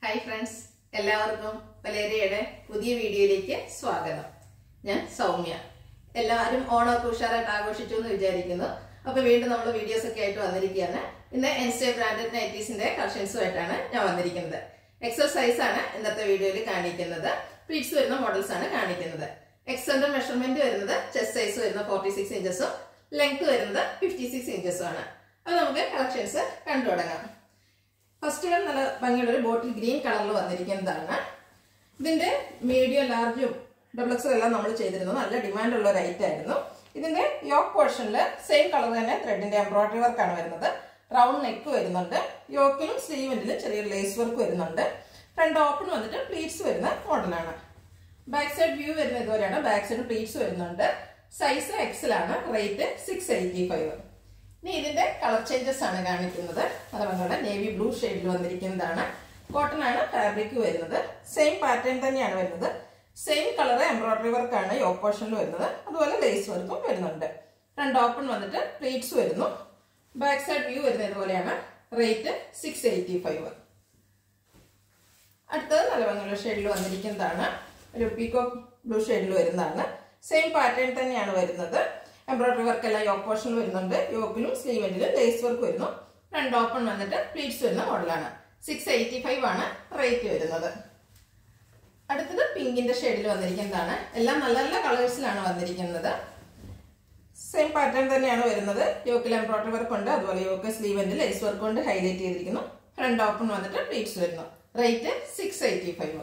hi friends എല്ലാവർക്കും വലേരിയയുടെ പുതിയ വീഡിയോയിലേക്ക് സ്വാഗതം ഞാൻ സൗമ്യ എല്ലാവരും ഓണമൊക്കെ ഉഷാറായിട്ട് ആഘോഷിച്ചു എന്ന് വിചാരിക്കുന്നു അപ്പൊ വീണ്ടും നമ്മൾ വീഡിയോസ് ഒക്കെ ആയിട്ട് വന്നിരിക്കുകയാണ് ഇന്ന് എൻസ്റ്റേ ബ്രാൻഡഡ് നൈറ്റീസിന്റെ കളക്ഷൻസുമായിട്ടാണ് ഞാൻ വന്നിരിക്കുന്നത് എക്സർസൈസ് ആണ് ഇന്നത്തെ വീഡിയോയിൽ കാണിക്കുന്നത് പ്ലീറ്റ്സ് വരുന്ന മോഡൽസ് ആണ് കാണിക്കുന്നത് എക്സന്റെ മെഷർമെന്റ് വരുന്നത് ചെസ്റ്റ് സൈസ് വരുന്ന ഫോർട്ടി സിക്സ് ഇഞ്ചസും ലെങ്ത് വരുന്നത് ഫിഫ്റ്റി സിക്സ് ഇഞ്ചസും ആണ് അപ്പൊ നമുക്ക് കളക്ഷൻസ് കണ്ടു തുടങ്ങാം ഫസ്റ്റ് വൺ നല്ല ഭംഗിയുള്ള ഒരു ബോട്ടിൽ ഗ്രീൻ കളറിൽ വന്നിരിക്കുന്നതാണ് ഇതിന്റെ മീഡിയം ലാർജും ഡബിൾ എക്സൽ എല്ലാം നമ്മൾ ചെയ്തിരുന്നു നല്ല ഡിമാൻഡ് ഉള്ള ഒരു ഐറ്റം ആയിരുന്നു ഇതിന്റെ യോക്ക് പോർഷനിൽ സെയിം കളർ തന്നെ ത്രെഡിന്റെ എംബ്രോയിഡറി വർക്കാണ് വരുന്നത് റൗണ്ട് നെക്ക് വരുന്നുണ്ട് യോക്കിലും സ്ലീവെന്റിലും ചെറിയൊരു ലേസ് വർക്ക് വരുന്നുണ്ട് ഫ്രണ്ട് ഓപ്പൺ വന്നിട്ട് പ്ലീറ്റ്സ് വരുന്ന മോഡലാണ് ബാക്ക് സൈഡ് വ്യൂ വരുന്ന ഇതുപോലെയാണ് ബാക്ക് സൈഡ് പ്ലീറ്റ്സ് വരുന്നുണ്ട് സൈസ് എക്സൽ ആണ് റേറ്റ് സിക്സ് എയ്റ്റി ഫൈവ് ഇനി ഇതിന്റെ കളർ ചേഞ്ചസ് ആണ് കാണിക്കുന്നത് അതുപോലെ നേവി ബ്ലൂ ഷെയ്ഡിൽ വന്നിരിക്കുന്നതാണ് കോട്ടൺ ആണ് ഫാബ്രിക് വരുന്നത് സെയിം പാറ്റേൺ തന്നെയാണ് വരുന്നത് സെയിം കളർ എംബ്രോയിഡറി വർക്കാണ് ഈ ഓപ്പോഷനിൽ വരുന്നത് അതുപോലെ ലേസ് വർക്കും വരുന്നുണ്ട് രണ്ട് ഓപ്പൺ വന്നിട്ട് പ്ലീറ്റ്സ് വരുന്നു ബാക്ക് സൈഡ് വ്യൂ വരുന്നത് ഇതുപോലെയാണ് റേറ്റ് സിക്സ് എയ്റ്റി ഫൈവ് അടുത്തത് നല്ല ഭംഗിയുള്ള ഷെയ്ഡിൽ വന്നിരിക്കുന്നതാണ് ഒരു പീക്കോ ബ്ലൂ ഷെയ്ഡിൽ വരുന്നതാണ് സെയിം പാറ്റേൺ തന്നെയാണ് വരുന്നത് എംബ്രോയിഡറി വർക്ക് എല്ലാം യോക്ക് പോർഷനിൽ വരുന്നുണ്ട് യോക്കിലും സ്ലീവെന്റിലും ലേസ് വർക്ക് വരുന്നു ഫ്രണ്ട് ഓപ്പൺ വന്നിട്ട് പ്ലീറ്റ്സ് വരുന്ന മോഡലാണ് സിക്സ് എയ്റ്റി ഫൈവ് ആണ് റേറ്റ് വരുന്നത് അടുത്തത് പിങ്കിന്റെ ഷെയ്ഡിൽ വന്നിരിക്കുന്നതാണ് എല്ലാം നല്ല നല്ല കളേഴ്സിലാണ് വന്നിരിക്കുന്നത് സെയിം പാറ്റേൺ തന്നെയാണ് വരുന്നത് യോക്കിൽ എംബ്രോയിഡറി വർക്ക് ഉണ്ട് അതുപോലെ യോക്ക് സ്ലീവെന്റ് ലേസ് വർക്ക് കൊണ്ട് ഹൈലൈറ്റ് ചെയ്തിരിക്കുന്നു ഫ്രണ്ട് ഓപ്പൺ വന്നിട്ട് പ്ലീറ്റ്സ് വരുന്നു റേറ്റ് സിക്സ് എയ്റ്റി ഫൈവ്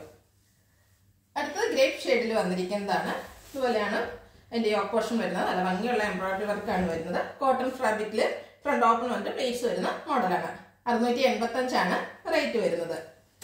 അടുത്തത് ഗ്രേപ്പ് ഷെയ്ഡിൽ വന്നിരിക്കുന്നതാണ് ഇതുപോലെയാണ് അതിന്റെ യോക്ക് പോർഷൻ വരുന്നത് നല്ല ഭംഗിയുള്ള എംബ്രോയിഡറി വർക്കാണ് വരുന്നത് കോട്ടൺ ഫാബ്രിക്കിൽ ഫ്രണ്ട് ഓപ്പൺ വന്നിട്ട് പ്ലേറ്റ്സ് വരുന്ന മോഡലാണ് അറുന്നൂറ്റി എൺപത്തി അഞ്ചാണ് റേറ്റ് വരുന്നത്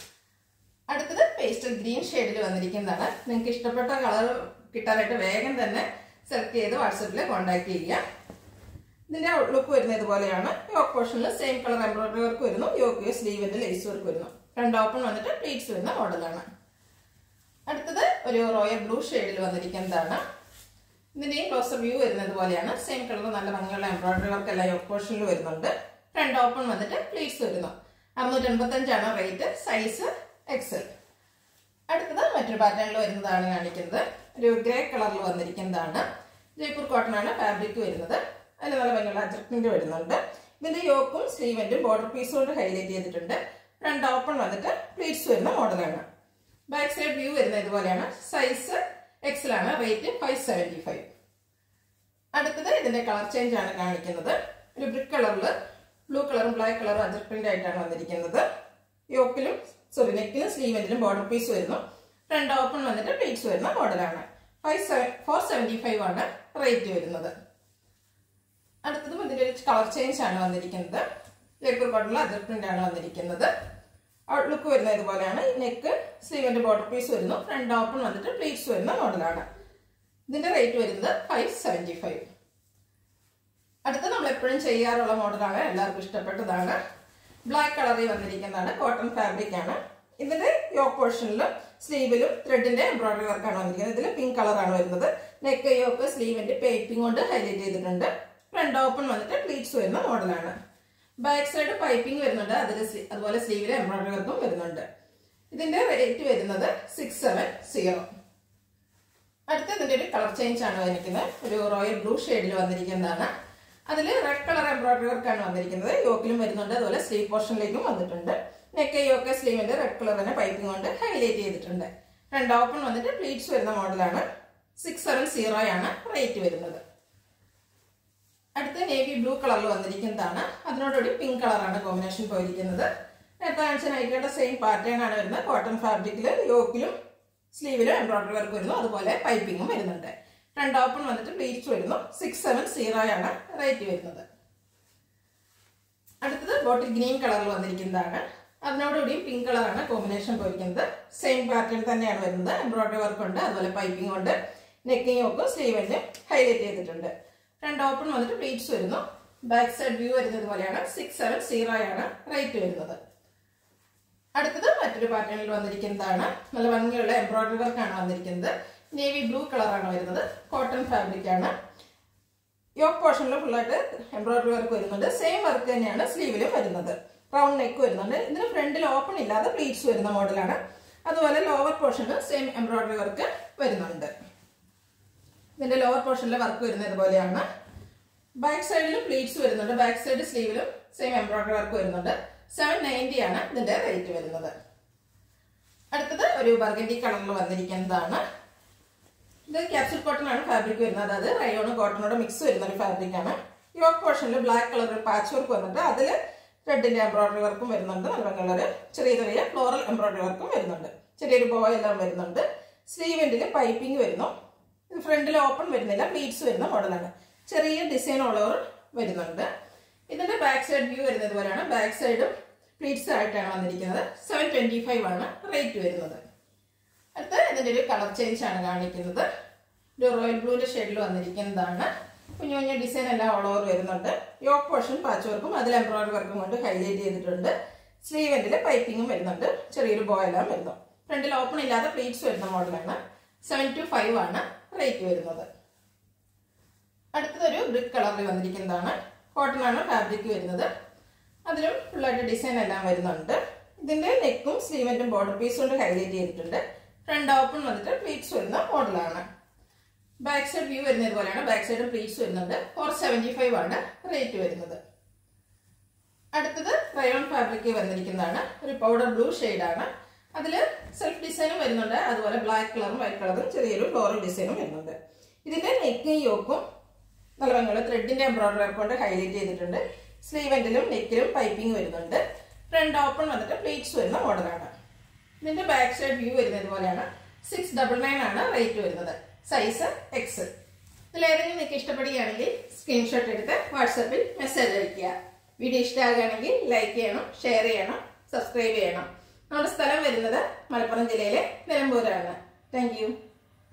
അടുത്തത് പേസ്റ്റൽ ഗ്രീൻ ഷെയ്ഡിൽ വന്നിരിക്കുന്നതാണ് നിങ്ങൾക്ക് ഇഷ്ടപ്പെട്ട കളർ കിട്ടാനായിട്ട് വേഗം തന്നെ സെലക്ട് ചെയ്ത് വാട്സപ്പിൽ കോൺടാക്ട് ചെയ്യുക ഇതിന്റെ ഔട്ട്ലുക്ക് വരുന്നത് ഇതുപോലെയാണ് യോക്ക് പോർഷനിൽ സെയിം കളർ എംബ്രോയിഡറി വർക്ക് വരുന്നു യോക്ക് സ്ലീവിന്റെ ലേസ് വർക്ക് വരുന്നു ഫ്രണ്ട് ഓപ്പൺ വന്നിട്ട് പ്ലേറ്റ്സ് വരുന്ന മോഡലാണ് അടുത്തത് ഒരു റോയൽ ബ്ലൂ ഷെയ്ഡിൽ വന്നിരിക്കുന്നതാണ് ഇതിന്റെയും ക്ലോസർ വ്യൂ വരുന്നത് പോലെയാണ് സെയിം കളർ നല്ല ഭംഗിയുള്ള എംബ്രോയിഡറി വർക്ക് എല്ലാം യോക്ക് പോർഷനിൽ വരുന്നുണ്ട് ഫ്രണ്ട് ഓപ്പൺ വന്നിട്ട് പ്ലീറ്റ്സ് വരുന്നു അറുന്നൂറ്റി എൺപത്തഞ്ചാണ് റേറ്റ് സൈസ് എക്സൽ അടുത്തത് മറ്റൊരു പാറ്റേണിൽ വരുന്നതാണ് കാണിക്കുന്നത് ഒരു ഗ്രേ കളറിൽ വന്നിരിക്കുന്നതാണ് ജയ്പൂർ കോട്ടൺ ആണ് ഫാബ്രിക് വരുന്നത് അതിൽ നല്ല ഭംഗിയുള്ള അജർമെന്റ് വരുന്നുണ്ട് ഇതിന്റെ യോക്കും സ്ലീവന്റും ബോർഡർ പീസ് കൊണ്ട് ഹൈലൈറ്റ് ചെയ്തിട്ടുണ്ട് ഫ്രണ്ട് ഓപ്പൺ വന്നിട്ട് പ്ലീറ്റ്സ് വരുന്ന മോഡലാണ് ബാക്ക് സൈഡ് വ്യൂ വരുന്നത് ഇതുപോലെയാണ് സൈസ് എക്സൽ ആണ് റേറ്റ് ഫൈവ് സെവൻറ്റി ഫൈവ് അടുത്തത് ഇതിന്റെ കളർ ചേഞ്ച് ആണ് കാണിക്കുന്നത് ഒരു ബ്രിക്ക് കളറിൽ ബ്ലൂ കളറും ബ്ലാക്ക് കളറും അജർ പ്രിന്റ് ആയിട്ടാണ് വന്നിരിക്കുന്നത് യോക്കിലും സോറി നെക്കിലും സ്ലീവെന്റിലും ബോർഡർ പീസ് വരുന്നു ഫ്രണ്ട് ഓപ്പൺ വന്നിട്ട് പ്ലേറ്റ്സ് വരുന്ന മോഡലാണ് five seven four seventy five ആണ് റേറ്റ് വരുന്നത് അടുത്തതും ഇതിന്റെ ഒരു കളർ ചേഞ്ച് ആണ് വന്നിരിക്കുന്നത് ജയ്പൂർ കോട്ടണിൽ അജർ പ്രിന്റ് ആണ് വന്നിരിക്കുന്നത് ഔട്ട്ലുക്ക് വരുന്നത് ഇതുപോലെയാണ് നെക്ക് സ്ലീവിന്റെ ബോർഡർ പീസ് വരുന്നു ഫ്രണ്ട് ഓപ്പൺ വന്നിട്ട് പ്ലീറ്റ്സ് വരുന്ന മോഡലാണ് ഇതിന്റെ റേറ്റ് വരുന്നത് ഫൈവ് സെവൻറ്റി ഫൈവ് അടുത്ത നമ്മൾ എപ്പോഴും ചെയ്യാറുള്ള മോഡലാണ് എല്ലാവർക്കും ഇഷ്ടപ്പെട്ടതാണ് ബ്ലാക്ക് കളറിൽ വന്നിരിക്കുന്നതാണ് കോട്ടൺ ഫാബ്രിക് ആണ് ഇതിന്റെ യോക്ക് പോർഷനിലും സ്ലീവിലും ത്രെഡിന്റെ എംബ്രോയിഡറി വർക്കാണ് വന്നിരിക്കുന്നത് ഇതിൽ പിങ്ക് കളറാണ് വരുന്നത് നെക്ക് യോക്ക് സ്ലീവിന്റെ പേപ്പിംഗ് കൊണ്ട് ഹൈലൈറ്റ് ചെയ്തിട്ടുണ്ട് ഫ്രണ്ട് ഓപ്പൺ വന്നിട്ട് പ്ലീറ്റ്സ് വരുന്ന മോഡലാണ് ബാക്ക് സൈഡ് പൈപ്പിംഗ് വരുന്നുണ്ട് അതിൽ അതുപോലെ സ്ലീവിൽ എംബ്രോയിഡറി വർക്കും വരുന്നുണ്ട് ഇതിന്റെ റേറ്റ് വരുന്നത് സിക്സ് സെവൻ സീറോ അടുത്ത ഇതിന്റെ ഒരു കളർ ചേഞ്ച് ആണ് വന്നിരിക്കുന്നത് ഒരു റോയൽ ബ്ലൂ ഷെയ്ഡിൽ വന്നിരിക്കുന്നതാണ് അതിൽ റെഡ് കളർ എംബ്രോയിഡറി വർക്കാണ് വന്നിരിക്കുന്നത് യോക്കിലും വരുന്നുണ്ട് അതുപോലെ സ്ലീവ് പോർഷനിലേക്കും വന്നിട്ടുണ്ട് നെക്ക് യോക്ക് സ്ലീവിന്റെ റെഡ് കളർ തന്നെ പൈപ്പിംഗ് കൊണ്ട് ഹൈലൈറ്റ് ചെയ്തിട്ടുണ്ട് രണ്ട് ഓപ്പൺ വന്നിട്ട് പ്ലീറ്റ്സ് വരുന്ന മോഡലാണ് സിക്സ് സെവൻ സീറോ ആണ് റേറ്റ് വരുന്നത് അടുത്ത നേവി ബ്ലൂ കളറിൽ വന്നിരിക്കുന്നതാണ് അതിനോടുകൂടി പിങ്ക് കളറാണ് കോമ്പിനേഷൻ പോയിരിക്കുന്നത് നേരത്തെ കാണിച്ച നൈറ്റിയുടെ സെയിം പാറ്റേൺ ആണ് വരുന്നത് കോട്ടൺ ഫാബ്രിക്കിൽ യോക്കിലും സ്ലീവിലും എംബ്രോയിഡറി വർക്ക് വരുന്നു അതുപോലെ പൈപ്പിങ്ങും വരുന്നുണ്ട് രണ്ട് ഓപ്പൺ വന്നിട്ട് പ്ലീറ്റ്സ് വരുന്നു സിക്സ് സെവൻ സീറോ ആണ് റേറ്റ് വരുന്നത് അടുത്തത് ബോട്ടിൽ ഗ്രീൻ കളറിൽ വന്നിരിക്കുന്നതാണ് അതിനോടുകൂടി പിങ്ക് കളറാണ് കോമ്പിനേഷൻ പോയിരിക്കുന്നത് സെയിം പാറ്റേൺ തന്നെയാണ് വരുന്നത് എംബ്രോയിഡറി വർക്ക് ഉണ്ട് അതുപോലെ പൈപ്പിംഗ് ഉണ്ട് നെക്കിങ് ഒക്കെ സ്ലീവിന് ഹൈലൈറ്റ് ചെയ്തിട്ടുണ്ട് രണ്ട് ഓപ്പൺ വന്നിട്ട് പ്ലീറ്റ്സ് വരുന്നു ബാക്ക് സൈഡ് വ്യൂ വരുന്നത് പോലെയാണ് സിക്സ് സെവൻ സീറോ ആണ് റേറ്റ് വരുന്നത് അടുത്തത് മറ്റൊരു പാറ്റേണിൽ വന്നിരിക്കുന്നതാണ് നല്ല ഭംഗിയുള്ള എംബ്രോയിഡറി വർക്കാണ് വന്നിരിക്കുന്നത് നേവി ബ്ലൂ കളറാണ് വരുന്നത് കോട്ടൺ ഫാബ്രിക് ആണ് യോക്ക് പോർഷനിൽ ഫുള്ളായിട്ട് എംബ്രോയിഡറി വർക്ക് വരുന്നുണ്ട് സെയിം വർക്ക് തന്നെയാണ് സ്ലീവിലും വരുന്നത് റൗണ്ട് നെക്ക് വരുന്നുണ്ട് ഇതിന് ഫ്രണ്ടിൽ ഓപ്പൺ ഇല്ലാതെ പ്ലീറ്റ്സ് വരുന്ന മോഡലാണ് അതുപോലെ ലോവർ പോർഷന് സെയിം എംബ്രോയിഡറി വർക്ക് വരുന്നുണ്ട് ഇതിന്റെ ലോവർ പോർഷനിലെ വർക്ക് വരുന്നത് ഇതുപോലെയാണ് ബാക്ക് സൈഡിലും പ്ലീറ്റ്സ് വരുന്നുണ്ട് ബാക്ക് സൈഡ് സ്ലീവിലും സെയിം എംബ്രോയിഡറി വർക്ക് വരുന്നുണ്ട് സെവൻ നയൻറ്റി ആണ് ഇതിന്റെ റേറ്റ് വരുന്നത് അടുത്തത് ഒരു ബർഗൻഡി കളറിൽ വന്നിരിക്കുന്നതാണ് ഇത് ക്യാപ്സൂൾ കോട്ടൺ ആണ് ഫാബ്രിക് വരുന്നത് അത് റയോണ് കോട്ടണോട് മിക്സ് വരുന്ന ഒരു ഫാബ്രിക് ആണ് യോക്ക് പോർഷനിൽ ബ്ലാക്ക് കളർ പാച്ച് വർക്ക് വന്നിട്ട് അതിൽ റെഡിന്റെ എംബ്രോയിഡറി വർക്കും വരുന്നുണ്ട് നല്ല കളർ ചെറിയ ചെറിയ ഫ്ലോറൽ എംബ്രോയിഡറി വർക്കും വരുന്നുണ്ട് ചെറിയൊരു ബോ എല്ലാം വരുന്നുണ്ട് സ്ലീവെന്റിൽ പൈപ്പിംഗ് വരുന്നു ഫ്രണ്ടിൽ ഓപ്പൺ വരുന്നില്ല ബീഡ്സ് വരുന്ന മോഡലാണ് ചെറിയ ഡിസൈൻ ഉള്ളവർ വരുന്നുണ്ട് ഇതിന്റെ ബാക്ക് സൈഡ് വ്യൂ വരുന്നത് പോലെയാണ് ബാക്ക് സൈഡും പ്ലീറ്റ്സ് ആയിട്ടാണ് വന്നിരിക്കുന്നത് സെവൻ ട്വന്റി ഫൈവ് ആണ് റേറ്റ് വരുന്നത് അടുത്ത ഇതിന്റെ ഒരു കളർ ചേഞ്ച് ആണ് കാണിക്കുന്നത് ഒരു റോയൽ ബ്ലൂവിന്റെ ഷെയ്ഡിൽ വന്നിരിക്കുന്നതാണ് കുഞ്ഞു കുഞ്ഞു ഡിസൈൻ എല്ലാം ഓൾ ഓവർ വരുന്നുണ്ട് യോക്ക് പോർഷൻ പാച്ച് വർക്കും അതിൽ എംബ്രോയിഡറി വർക്കും കൊണ്ട് ഹൈലൈറ്റ് ചെയ്തിട്ടുണ്ട് സ്ലീവ് എൻഡിൽ പൈപ്പിങ്ങും വരുന്നുണ്ട് ചെറിയൊരു ബോ എല്ലാം വരുന്നു ഫ്രണ്ടിൽ ഓപ്പൺ ഇല്ലാതെ പ്ലീറ്റ്സ് വരുന്ന മോഡലാണ് സെവൻ ടു ഫൈവ് ആണ് റേറ്റ് വരുന്നത് അടുത്തതൊരു ബ്രിക്ക് കളറിൽ വന്നിരിക്കുന്നതാണ് കോട്ടൺ ആണ് ഫാബ്രിക് വരുന്നത് അതിലും ഫുള്ളായിട്ട് ഡിസൈൻ എല്ലാം വരുന്നുണ്ട് ഇതിന്റെ നെക്കും സ്ലീവന്റും ബോർഡർ പീസ് കൊണ്ട് ഹൈലൈറ്റ് ചെയ്തിട്ടുണ്ട് ഫ്രണ്ട് ഓപ്പൺ വന്നിട്ട് പ്ലീറ്റ്സ് വരുന്ന മോഡലാണ് ബാക്ക് സൈഡ് വ്യൂ വരുന്നത് പോലെയാണ് ബാക്ക് സൈഡും പ്ലീറ്റ്സ് വരുന്നുണ്ട് ഫോർ സെവൻറ്റി ഫൈവ് ആണ് റേറ്റ് വരുന്നത് അടുത്തത് റയോൺ ഫാബ്രിക് വന്നിരിക്കുന്നതാണ് ഒരു പൗഡർ ബ്ലൂ ആണ് അതിൽ സെൽഫ് ഡിസൈനും വരുന്നുണ്ട് അതുപോലെ ബ്ലാക്ക് കളറും വൈറ്റ് കളറും ചെറിയൊരു ഫ്ലോറൽ ഡിസൈനും വരുന്നുണ്ട് ഇതിന്റെ നെക്കും യോക്കും നല്ല ഭംഗിയുള്ള ത്രെഡിന്റെ എംബ്രോയിഡറി വർക്ക് കൊണ്ട് ഹൈലൈറ്റ് ചെയ്തിട്ടുണ്ട് സ്ലീവെന്റിലും നെക്കിലും പൈപ്പിംഗ് വരുന്നുണ്ട് ഫ്രണ്ട് ഓപ്പൺ വന്നിട്ട് പ്ലീറ്റ്സ് വരുന്ന മോഡലാണ് ഇതിന്റെ ബാക്ക് സൈഡ് വ്യൂ വരുന്നത് പോലെയാണ് സിക്സ് ഡബിൾ നയൻ ആണ് റേറ്റ് വരുന്നത് സൈസ് എക്സ് ഇതിലേതെങ്കിലും നിങ്ങൾക്ക് ഇഷ്ടപ്പെടുകയാണെങ്കിൽ സ്ക്രീൻഷോട്ട് എടുത്ത് വാട്സപ്പിൽ മെസ്സേജ് അയയ്ക്കുക വീഡിയോ ഇഷ്ടമാകുകയാണെങ്കിൽ ലൈക്ക് ചെയ്യണം ഷെയർ ചെയ്യണം സബ്സ്ക്രൈബ് ചെയ്യണം നമ്മുടെ സ്ഥലം വരുന്നത് മലപ്പുറം ജില്ലയിലെ നിലമ്പൂരാണ് താങ്ക്